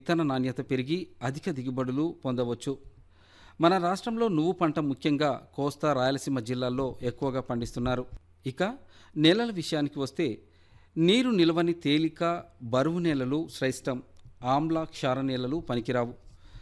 విత్తన నాణ్యత పెరిగి అధిక దిగుబడులు పొందవచ్చు మన రాష్ట్రంలో నువ్వు పంట ముఖ్యంగా కోస్తా రాయలసీమ జిల్లాల్లో ఎక్కువగా పండిస్తున్నారు ఇక నేలల విషయానికి వస్తే నీరు నిలవని తేలిక బరువు నేలలు శ్రేష్టం ఆమ్ల క్షార నేలలు పనికిరావు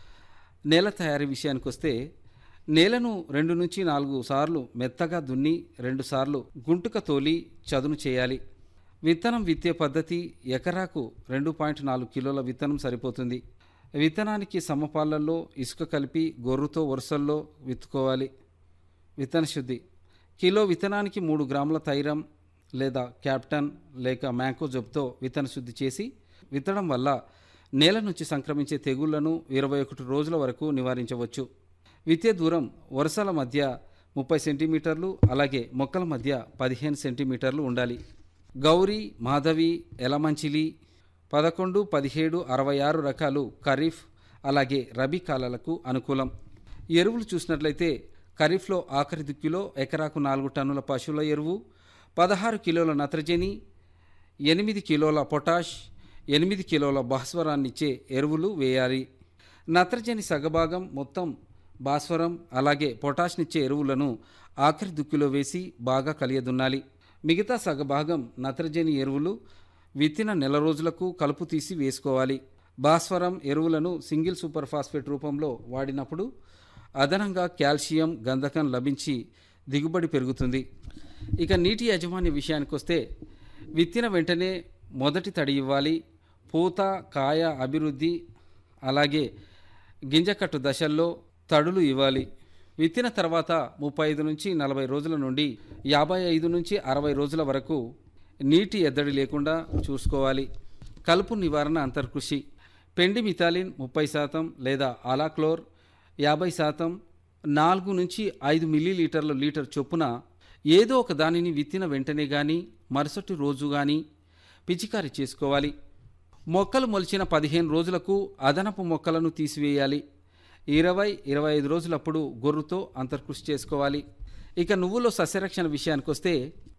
నేల తయారీ విషయానికి వస్తే నేలను రెండు నుంచి నాలుగు సార్లు మెత్తగా దున్ని రెండు సార్లు గుంటుక తోలి చదును చేయాలి విత్తనం విత్తే పద్ధతి ఎకరాకు రెండు పాయింట్ నాలుగు కిలోల విత్తనం సరిపోతుంది విత్తనానికి సమపాళ్లలో ఇసుక కలిపి గొర్రుతో వరుసల్లో విత్తుకోవాలి విత్తన శుద్ధి కిలో విత్తనానికి మూడు గ్రాముల తైరం లేదా క్యాప్టన్ లేక మ్యాంకో జబ్తో విత్తన శుద్ధి చేసి విత్తడం వల్ల నేల నుంచి సంక్రమించే తెగుళ్లను ఇరవై ఒకటి రోజుల వరకు నివారించవచ్చు విత్తే దూరం వరుసల మధ్య ముప్పై సెంటీమీటర్లు అలాగే మొక్కల మధ్య పదిహేను సెంటీమీటర్లు ఉండాలి గౌరీ మాధవి ఎలమంచిలి పదకొండు పదిహేడు అరవై ఆరు రకాలు ఖరీఫ్ అలాగే రబీ కాలాలకు అనుకూలం ఎరువులు చూసినట్లయితే ఖరీఫ్లో ఆఖరి దిక్కులో ఎకరాకు నాలుగు టన్నుల పశువుల ఎరువు పదహారు కిలోల నత్రజని ఎనిమిది కిలోల పొటాష్ ఎనిమిది కిలోల భాస్వరాన్నిచ్చే ఎరువులు వేయాలి నత్రజని సగభాగం మొత్తం భాస్వరం అలాగే పొటాష్నిచ్చే ఎరువులను ఆఖరి దుక్కిలో వేసి బాగా కలియదున్నాలి మిగతా సగభాగం నత్రజని ఎరువులు విత్తిన నెల రోజులకు కలుపు తీసి వేసుకోవాలి భాస్వరం ఎరువులను సింగిల్ సూపర్ ఫాస్ఫేట్ రూపంలో వాడినప్పుడు అదనంగా కాల్షియం గంధకం లభించి దిగుబడి పెరుగుతుంది ఇక నీటి యాజమాన్య విషయానికి వస్తే విత్తిన వెంటనే మొదటి తడి ఇవ్వాలి పూత కాయ అభివృద్ధి అలాగే గింజకట్టు దశల్లో తడులు ఇవ్వాలి విత్తిన తర్వాత ముప్పై ఐదు నుంచి నలభై రోజుల నుండి యాభై ఐదు నుంచి అరవై రోజుల వరకు నీటి ఎద్దడి లేకుండా చూసుకోవాలి కలుపు నివారణ అంతర్కృషి పెండి మిథాలిన్ ముప్పై శాతం లేదా అలాక్లోర్ యాభై శాతం నాలుగు నుంచి ఐదు మిల్లీలీటర్ల లీటర్ చొప్పున ఏదో ఒక దానిని విత్తిన వెంటనే కానీ మరుసటి రోజు కానీ పిచికారి చేసుకోవాలి మొక్కలు మొలిచిన పదిహేను రోజులకు అదనపు మొక్కలను తీసివేయాలి ఇరవై ఇరవై ఐదు రోజులప్పుడు గొర్రుతో అంతర్కృషి చేసుకోవాలి ఇక నువ్వులో సస్యరక్షణ విషయానికి వస్తే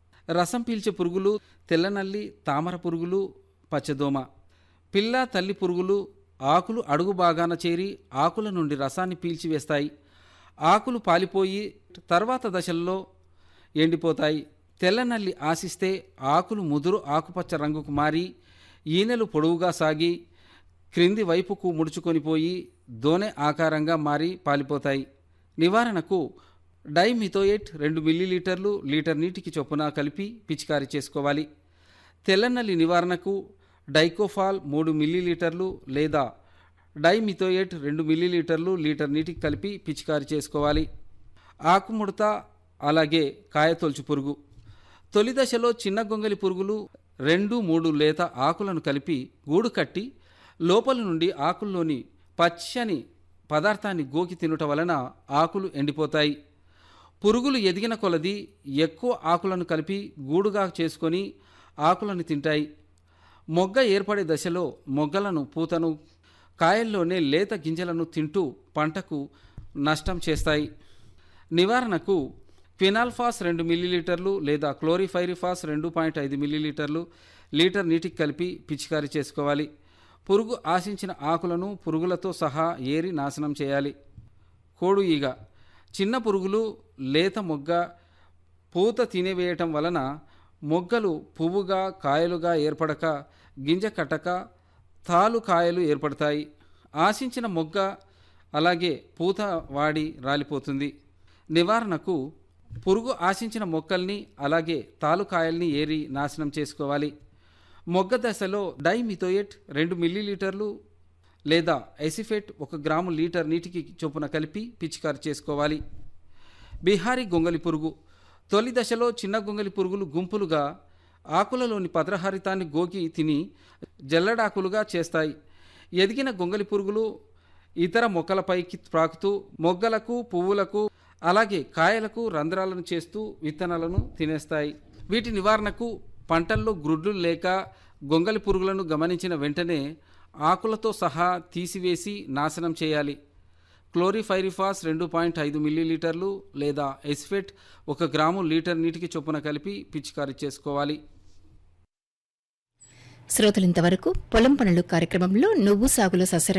రసం పీల్చే పురుగులు తెల్లనల్లి తామర పురుగులు పచ్చదోమ పిల్ల తల్లి పురుగులు ఆకులు అడుగు భాగాన చేరి ఆకుల నుండి రసాన్ని పీల్చివేస్తాయి ఆకులు పాలిపోయి తర్వాత దశల్లో ఎండిపోతాయి తెల్లనల్లి ఆశిస్తే ఆకులు ముదురు ఆకుపచ్చ రంగుకు మారి ఈనెలు పొడవుగా సాగి క్రింది వైపుకు ముడుచుకొని పోయి దోనె ఆకారంగా మారి పాలిపోతాయి నివారణకు డైమిథోయేట్ రెండు మిల్లీలీటర్లు లీటర్ నీటికి చొప్పున కలిపి పిచికారీ చేసుకోవాలి తెల్లనల్లి నివారణకు డైకోఫాల్ మూడు మిల్లీలీటర్లు లేదా డైమిథోయేట్ రెండు మిల్లీలీటర్లు లీటర్ నీటికి కలిపి పిచికారీ చేసుకోవాలి ఆకుముడత అలాగే కాయతొలుచు పురుగు తొలి దశలో చిన్న గొంగలి పురుగులు రెండు మూడు లేత ఆకులను కలిపి గూడు కట్టి లోపల నుండి ఆకుల్లోని పచ్చని పదార్థాన్ని గోకి తినుట వలన ఆకులు ఎండిపోతాయి పురుగులు ఎదిగిన కొలది ఎక్కువ ఆకులను కలిపి గూడుగా చేసుకొని ఆకులను తింటాయి మొగ్గ ఏర్పడే దశలో మొగ్గలను పూతను కాయల్లోనే లేత గింజలను తింటూ పంటకు నష్టం చేస్తాయి నివారణకు ఫినాల్ఫాస్ రెండు మిల్లీలీటర్లు లేదా క్లోరిఫైరిఫాస్ రెండు పాయింట్ ఐదు మిల్లీలీటర్లు లీటర్ నీటికి కలిపి పిచికారీ చేసుకోవాలి పురుగు ఆశించిన ఆకులను పురుగులతో సహా ఏరి నాశనం చేయాలి కోడు ఈగ చిన్న పురుగులు లేత మొగ్గ పూత తినివేయటం వలన మొగ్గలు పువ్వుగా కాయలుగా ఏర్పడక గింజ కట్టక తాలు కాయలు ఏర్పడతాయి ఆశించిన మొగ్గ అలాగే పూత వాడి రాలిపోతుంది నివారణకు పురుగు ఆశించిన మొక్కల్ని అలాగే తాలుకాయల్ని ఏరి నాశనం చేసుకోవాలి మొగ్గ దశలో డైమిథోయేట్ రెండు మిల్లీలీటర్లు లేదా ఎసిఫేట్ ఒక గ్రాము లీటర్ నీటికి చొప్పున కలిపి పిచికారి చేసుకోవాలి బీహారీ గొంగలి పురుగు తొలి దశలో చిన్న గొంగలి పురుగులు గుంపులుగా ఆకులలోని పత్రహరితాన్ని గోకి తిని జల్లడాకులుగా చేస్తాయి ఎదిగిన గొంగలి పురుగులు ఇతర మొక్కలపైకి ప్రాకుతూ మొగ్గలకు పువ్వులకు అలాగే కాయలకు రంధ్రాలను చేస్తూ విత్తనాలను తినేస్తాయి వీటి నివారణకు పంటల్లో గ్రుడ్లు లేక గొంగలి పురుగులను గమనించిన వెంటనే ఆకులతో సహా తీసివేసి నాశనం చేయాలి క్లోరిఫైరిఫాస్ రెండు పాయింట్ ఐదు మిల్లీలీటర్లు లేదా ఎస్ఫెట్ ఒక గ్రాము లీటర్ నీటికి చొప్పున కలిపి పిచికారీ చేసుకోవాలి శ్రోతలింతవరకు పొలం పనులు కార్యక్రమంలో నువ్వు సాగులో సస్య